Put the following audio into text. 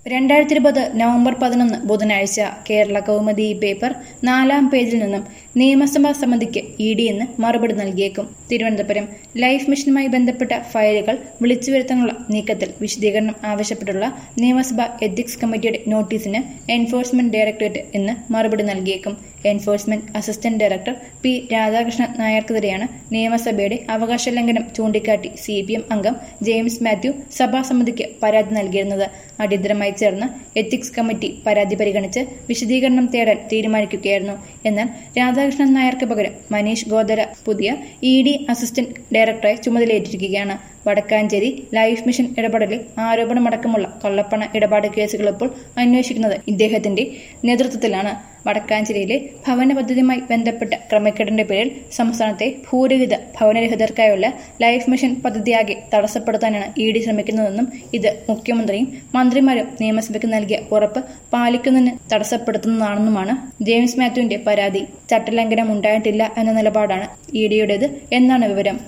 രണ്ടായിരത്തി ഇരുപത് നവംബർ പതിനൊന്ന് ബുധനാഴ്ച കേരള കൗമുദി ഈ പേപ്പർ നാലാം പേജിൽ നിന്നും നിയമസഭാ സമിതിക്ക് ഇ ഡി എന്ന് മറുപടി നൽകിയേക്കും തിരുവനന്തപുരം ലൈഫ് മിഷനുമായി ബന്ധപ്പെട്ട ഫയലുകൾ വിളിച്ചു വരുത്താനുള്ള നീക്കത്തിൽ വിശദീകരണം ആവശ്യപ്പെട്ടുള്ള നിയമസഭാ എത്തിക്സ് കമ്മിറ്റിയുടെ നോട്ടീസിന് എൻഫോഴ്സ്മെന്റ് ഡയറക്ടറേറ്റ് ഇന്ന് മറുപടി നൽകിയേക്കും enforcement assistant director P Radhakrishnan നായർക്കെതിരെയാണ് നിയമസഭയുടെ അവകാശ ലംഘനം ചൂണ്ടിക്കാട്ടി സി പി എം അംഗം ജെയിംസ് മാത്യു സഭാസമിതിക്ക് പരാതി നൽകിയിരുന്നത് അടിയന്തരമായി ചേർന്ന എത്തിക്സ് കമ്മിറ്റി പരാതി പരിഗണിച്ച് വിശദീകരണം തേടാൻ തീരുമാനിക്കുകയായിരുന്നു എന്നാൽ രാധാകൃഷ്ണൻ നായർക്ക് പകരം മനീഷ് ഗോദര പുതിയ ഇ ഡി അസിസ്റ്റന്റ് ഡയറക്ടറായി ചുമതലയേറ്റിരിക്കുകയാണ് വടക്കാഞ്ചേരി ലൈഫ് മിഷൻ ഇടപെടലിൽ ആരോപണമടക്കമുള്ള കള്ളപ്പണ ഇടപാട് കേസുകൾ ഇപ്പോൾ അന്വേഷിക്കുന്നത് ഇദ്ദേഹത്തിന്റെ നേതൃത്വത്തിലാണ് വടക്കാഞ്ചേരിയിലെ ഭവന പദ്ധതിയുമായി ബന്ധപ്പെട്ട ക്രമക്കേടിന്റെ പേരിൽ സംസ്ഥാനത്തെ ഭൂരഹിത ഭവനരഹിതർക്കായുള്ള ലൈഫ് മിഷൻ പദ്ധതിയാകെ തടസ്സപ്പെടുത്താനാണ് ഇ ഡി ശ്രമിക്കുന്നതെന്നും ഇത് മുഖ്യമന്ത്രിയും മന്ത്രിമാരും നിയമസഭയ്ക്ക് നൽകിയ ഉറപ്പ് പാലിക്കുന്നതിന് തടസ്സപ്പെടുത്തുന്നതാണെന്നുമാണ് ജെയിംസ് മാത്യുവിന്റെ പരാതി ചട്ടലംഘനം ഉണ്ടായിട്ടില്ല എന്ന നിലപാടാണ് ഇ ഡിയുടേത് എന്നാണ് വിവരം